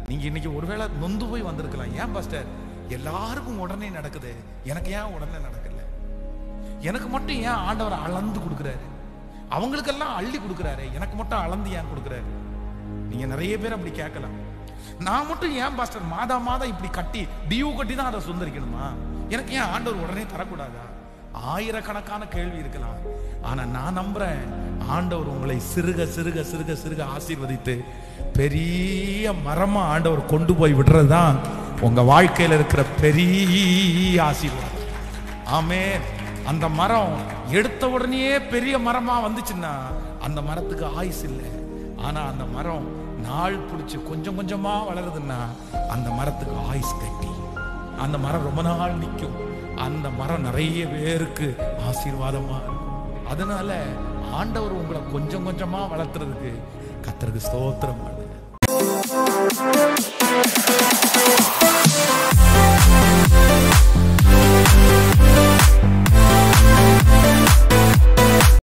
நீங்க இன்னைக்கு ஒருவேளை நொந்து போய் வந்திருக்கலாம் ஏன் பாஸ்டர் எல்லாருக்கும் உடனே நடக்குது எனக்கு ஏன் உடனே நடக்கல எனக்கு மட்டும் ஏன் ஆண்டவர் அளந்து கொடுக்குறாரு அவங்களுக்கெல்லாம் அள்ளி கொடுக்குறாரு எனக்கு மட்டும் அளந்து ஏன் கொடுக்குறாரு நீங்க நிறைய பேர் அப்படி கேட்கலாம் நான் மட்டும் ஏன் பாஸ்டர் மாதா மாதம் இப்படி கட்டி டியூ கட்டி தான் அதை சுந்தரிக்கணுமா எனக்கு ஏன் ஆண்டவர் உடனே தரக்கூடாதா ஆயிரக்கணக்கான கேள்வி இருக்கலாம் ஆனா நான் நம்புறேன் ஆண்டவர் உங்களை சிறுக சிறுக சிறுக சிறுக ஆசீர்வதித்து பெரிய மரமா ஆண்டவர் கொண்டு போய் விடுறது தான் உங்க வாழ்க்கையில இருக்கிற பெரிய ஆசீர்வாதம் ஆமென் அந்த மரம் எடுத்த உடனே பெரிய மரமா வந்துச்சுன்னா அந்த மரத்துக்கு ஆயுஸ் இல்லை ஆனா அந்த மரம் நாள் பிடிச்சு கொஞ்சம் கொஞ்சமா வளருதுன்னா அந்த மரத்துக்கு ஆயுஸ் கட்டி அந்த மரம் ரொம்ப நாள் நிற்கும் அந்த மரம் நிறைய பேருக்கு ஆசீர்வாதமா இருக்கும் அதனால ஆண்டவர் உங்களை கொஞ்சம் கொஞ்சமா வளர்த்துறதுக்கு கத்தருக்கு ஸ்தோத்திரம் பண்ணுங்க